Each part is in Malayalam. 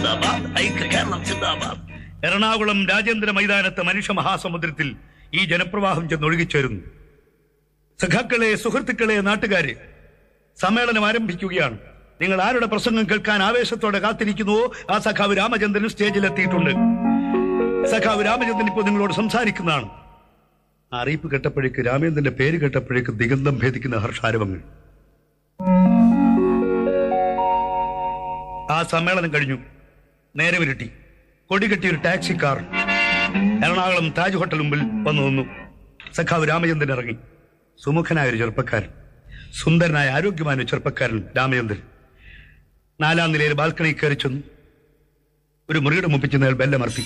സിന്ദാബാദ് ഐക്യ കേരളം സിന്ദാബാദ് എറണാകുളം രാജേന്ദ്ര മൈതാനത്തെ മനുഷ്യ മഹാസമുദ്രത്തിൽ ഈ ജനപ്രവാഹം ചെന്നൊഴുകിച്ചേരുന്നു സഖാക്കളെ സുഹൃത്തുക്കളെ നാട്ടുകാരെ സമ്മേളനം ആരംഭിക്കുകയാണ് നിങ്ങൾ ആരുടെ പ്രസംഗം കേൾക്കാൻ ആവേശത്തോടെ കാത്തിരിക്കുന്നുവോ ആ സഖാവ് രാമചന്ദ്രൻ സ്റ്റേജിലെത്തിയിട്ടുണ്ട് സഖാവ് രാമചന്ദ്രൻ ഇപ്പോൾ നിങ്ങളോട് സംസാരിക്കുന്നതാണ് ആ അറിയിപ്പ് കേട്ടപ്പോഴേക്ക് രാമേന്ദ്രന്റെ പേര് കേട്ടപ്പോഴേക്ക് ദിഗന്ധം ഭേദിക്കുന്ന ഹർഷാരവങ്ങൾ ആ സമ്മേളനം കഴിഞ്ഞു നേരെ വിരട്ടി കൊടികെട്ടിയ ഒരു taxi car Ernakulam Taj hotel മുമ്പിൽ വന്നു നിന്നു സഖാവ് രാമചന്ദ്രൻ ഇറങ്ങി സുമുഖനായ ഒരു ചെറുപ്പക്കാരൻ സുന്ദരനായ ആരോഗ്യമായ ഒരു ചെറുപ്പക്കാരൻ രാമചന്ദ്രൻ നാലാം നിലയിൽ ബാൽക്കണി കയറി ചെന്നു ഒരു മുറിയുടെ മുമ്പിൽ ചെന്ന് അയാൾ ബെല്ലമർത്തി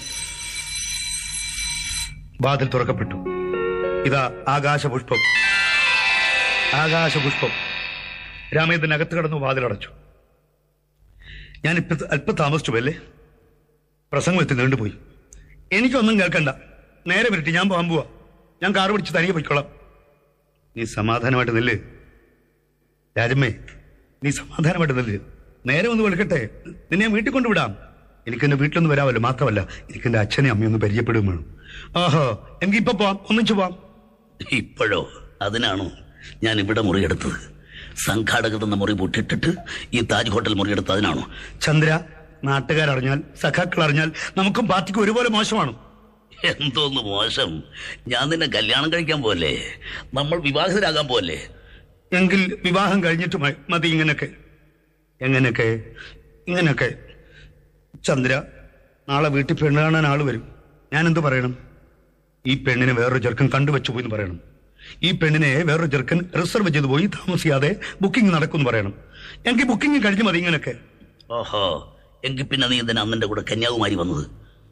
വാതിൽ തുറക്കപ്പെട്ടു ഇതാ ആകാശപുഷ്പം ആകാശപുഷ്പം രാമചന്ദ്രൻ അകത്ത് കടന്നു വാതിലടച്ചു ഞാൻ ഇപ്പൊ അല്പം താമസിച്ചു അല്ലേ പ്രസംഗം എത്തി നീണ്ടുപോയി എനിക്കൊന്നും കേൾക്കണ്ട നേരെ വരട്ടി ഞാൻ പോകാൻ പോവാ ഞാൻ കാറ് പിടിച്ച് തനിയെ പോയിക്കോളാം നീ സമാധാനമായിട്ട് നില്ല് രാജമ്മേ നീ സമാധാനമായിട്ട് നില്ല് നേരെ ഒന്ന് വിളിക്കട്ടെ നിന്നെ ഞാൻ വീട്ടിൽ കൊണ്ടുവിടാം എനിക്ക് എന്റെ വീട്ടിലൊന്നും വരാമല്ലോ മാത്രമല്ല എനിക്ക് എന്റെ അച്ഛനെ അമ്മയും ഒന്ന് പരിചയപ്പെടുകയും വേണം ആഹോ എങ്കിൽ ഇപ്പൊ പോവാം ഒന്നിച്ചു പോവാം ഇപ്പോഴോ അതിനാണോ ഞാൻ ഇവിടെ മുറിയെടുത്തത് സംഘാടകർ എന്ന മുറി പൊട്ടിട്ടിട്ട് ഈ താജ് ഹോട്ടൽ മുറിയെടുത്ത് അതിനാണോ ചന്ദ്ര നാട്ടുകാരറിഞ്ഞാൽ സഖാക്കൾ അറിഞ്ഞാൽ നമുക്കും പാർട്ടിക്ക് ഒരുപോലെ മോശമാണ് എന്തോന്ന് മോശം ഞാൻ നിന്നെ കല്യാണം കഴിക്കാൻ പോലെ നമ്മൾ വിവാഹിതരാകാൻ പോലെ എങ്കിൽ വിവാഹം കഴിഞ്ഞിട്ട് മ- മതി ഇങ്ങനൊക്കെ എങ്ങനെയൊക്കെ ഇങ്ങനെയൊക്കെ ചന്ദ്ര നാളെ വീട്ടിൽ പെണ്ണ് കാണാൻ ആള് വരും ഞാൻ എന്ത് പറയണം ഈ പെണ്ണിനെ വേറൊരു ചെറുക്കൻ കണ്ടുവച്ചു പോയി എന്ന് പറയണം ഈ പെണ്ണിനെ വേറൊരു ചെറുക്കൻ റിസർവ് ചെയ്ത് പോയി താമസിയാതെ ബുക്കിംഗ് നടക്കുമെന്ന് പറയണം എങ്കിൽ ബുക്കിംഗ് കഴിഞ്ഞ് മതി ഇങ്ങനൊക്കെ ഓഹോ എങ്കിൽ പിന്നെ നീ എന്തിനാ അന്നന്റെ കൂടെ കന്യാകുമാരി വന്നത്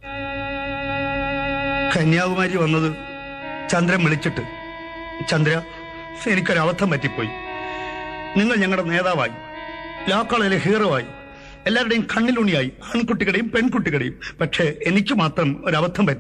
കന്യാകുമാരി വന്നത് ചന്ദ്രൻ വിളിച്ചിട്ട് ചന്ദ്ര എനിക്കൊരു അബദ്ധം പറ്റിപ്പോയി നിങ്ങൾ ഞങ്ങളുടെ നേതാവായി ലാ കോളേജിലെ ഹീറോ ആയി എല്ലാവരുടെയും കണ്ണിലുണിയായി ആൺകുട്ടികളുടെയും പെൺകുട്ടികളുടെയും പക്ഷേ എനിക്ക് മാത്രം ഒരു അബദ്ധം പറ്റി